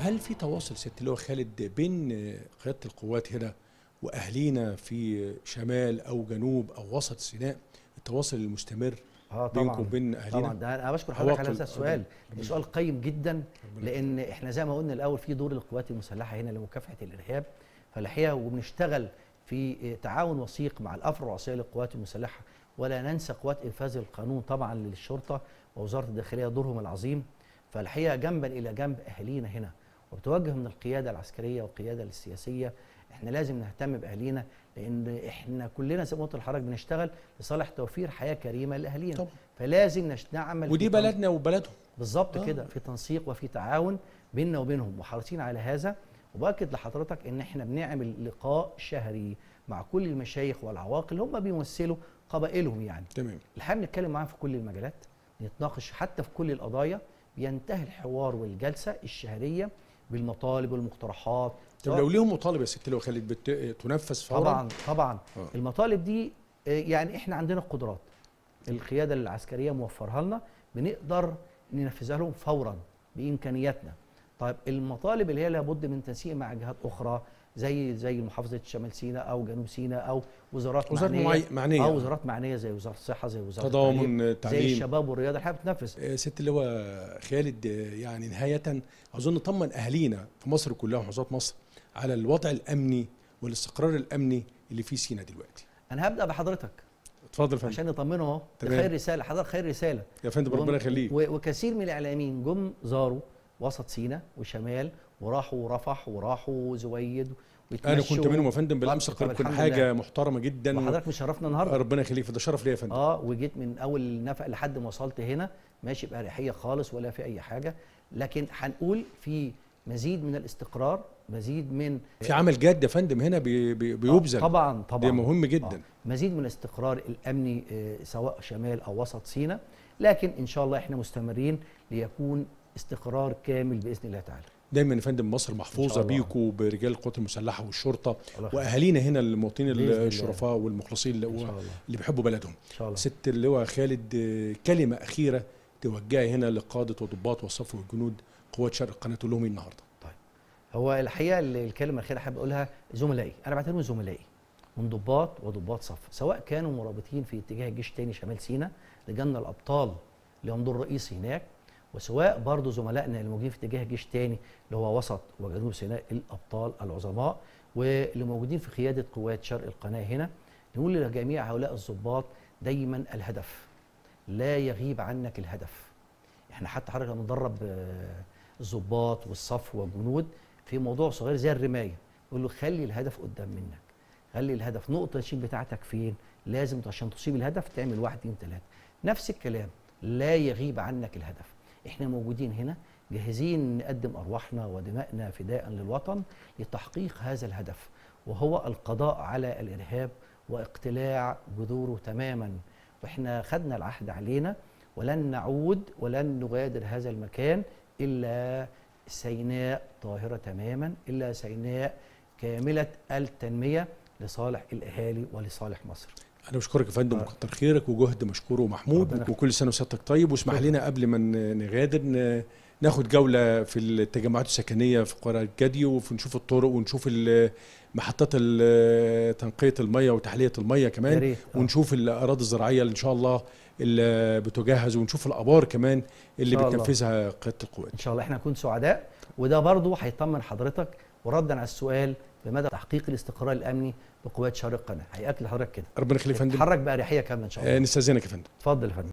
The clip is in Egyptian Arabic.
هل في تواصل ست اللواء خالد بين قياده القوات هنا واهالينا في شمال او جنوب او وسط سيناء التواصل المستمر اه بينكم طبعا وبين اهالينا طبعا ده انا بشكر حضرتك على عواقل- هذا السؤال ربنا- ده سؤال قيم جدا ربنا لان احنا زي ما قلنا الاول في دور القوات المسلحه هنا لمكافحه الارهاب فالحقيقه وبنشتغل في تعاون وثيق مع الافرع الرئيسيه للقوات المسلحه ولا ننسى قوات انفاذ القانون طبعا للشرطه ووزاره الداخليه دورهم العظيم فالحقيقه جنبا الى جنب اهالينا هنا وبتوجه من القياده العسكريه والقياده السياسيه احنا لازم نهتم باهالينا لان احنا كلنا زي ما قلت لحضرتك بنشتغل لصالح توفير حياه كريمه لاهالينا طبعا فلازم نش- نعمل ودي في تن- بلدنا وبلدهم بالظبط آه. كده في تنسيق وفي تعاون بيننا وبينهم وحريصين على هذا وباكد لحضرتك ان احنا بنعمل لقاء شهري مع كل المشايخ والعواقل هم بيمثلوا قبائلهم يعني تمام الحقيقه بنتكلم معاهم في كل المجالات نتناقش حتى في كل القضايا بينتهي الحوار والجلسه الشهريه بالمطالب والمقترحات طب سواء لو ليهم مطالب يا ست اللواء خالد بت... تنفذ فورا طبعا طبعا آه. المطالب دي آه، يعني احنا عندنا قدرات القياده العسكريه موفرها لنا بنقدر ننفذها لهم فورا بامكانياتنا طيب المطالب اللي هي لابد من تنسيق مع جهات اخرى زي زي محافظه شمال سيناء او جنوب سيناء او وزارات وزاره معنيه معي... معنيه او وزارات معنيه زي وزاره الصحه زي وزاره تضامن زي تعليم الشباب والرياضه الحقيقه بتنفذ آه، ست اللواء خالد آه، يعني نهايه عاوزين نطمن اهالينا في مصر كلها ومحافظات مصر على الوضع الامني والاستقرار الامني اللي في سينا دلوقتي انا هبدا بحضرتك اتفضل يا فندم عشان نطمنه اهو ده تمام. خير رساله حضرتك خير رساله يا فندم ربنا يخليك و- وكثير من الاعلاميين جم زاروا وسط سيناء وشمال وراحوا رفح وراحوا زويد انا ويتمشوا. كنت منهم يا فندم بالامس طب كنت الحمد حاجه محترمه جدا و... وحضرتك مشرفنا النهارده ربنا يخليك فده شرف ليا يا فندم اه وجيت من اول نفق لحد ما وصلت هنا ماشي باريحيه خالص ولا في اي حاجه لكن هنقول في مزيد من الاستقرار مزيد من في عمل جاد يا فندم هنا بي... بي... بيبذل طبعا طبعا ده مهم جدا آه. مزيد من الاستقرار الامني آه، سواء شمال او وسط سيناء لكن ان شاء الله احنا مستمرين ليكون استقرار كامل باذن الله تعالى دايما يا فندم مصر إن محفوظه شاء الله. بيكوا برجال القوات المسلحه والشرطه الله يخليك. واهالينا هنا المواطنين بإذن الله. الشرفاء والمخلصين اللي, ان شاء هو- الله اللي بيحبوا بلدهم ان شاء الله ست اللواء خالد آه، كلمه اخيره توجهي هنا لقاده وضباط والصف والجنود قوات شرق القناه تقول لهم ايه النهارده هو الحقيقه ال- الكلمه الاخيره حابب اقولها زملائي انا بعتبرهم زملائي من ضباط وضباط صف سواء كانوا مرابطين في اتجاه الجيش تاني شمال سيناء لجنة الابطال لهم دور رئيسي هناك وسواء برضو زملائنا اللي موجودين في اتجاه الجيش تاني اللي هو وسط وجنوب سيناء الابطال العظماء واللي موجودين في قياده قوات شرق القناه هنا نقول لجميع هؤلاء الضباط دايما الهدف لا يغيب عنك الهدف احنا حتى حضرتك لما بندرب آه، الضباط والصف والجنود في موضوع صغير زي الرمايه يقول له خلي الهدف قدام منك خلي الهدف نقطه الشيب بتاعتك فين لازم عشان تصيب الهدف تعمل واحد اتنين تلاته نفس الكلام لا يغيب عنك الهدف احنا موجودين هنا جاهزين نقدم ارواحنا ودمائنا فداء للوطن لتحقيق هذا الهدف وهو القضاء على الارهاب واقتلاع جذوره تماما واحنا خدنا العهد علينا ولن نعود ولن نغادر هذا المكان الا سيناء طاهره تماما الا سيناء كامله التنميه لصالح الاهالي ولصالح مصر انا بشكرك يا فندم آه. وكتر خيرك وجهد مشكور ومحمود ربنا يخليك. وكل سنه وسيادتك طيب واسمح شكرا. لنا قبل ما ن- نغادر ن- ناخد جوله في التجمعات السكنيه في قرى الجدي ونشوف الطرق ونشوف ال- محطات ال- تنقيه الميه وتحليه الميه يا كمان ريت آه. ونشوف الاراضي الزراعيه اللي ان شاء الله اللي بتجهز ونشوف الابار كمان اللي إن شاء الله. بتنفذها قياده القوات ان شاء الله احنا نكون سعداء وده برضه هيطمن حضرتك وردا على السؤال بمدى تحقيق الاستقرار الامني بقوات شرق القناه هياكد لحضرتك كده ربنا يخليك يا فندم اتحرك باريحيه كامله ان شاء آه، الله نستاذنك يا فندم اتفضل يا فندم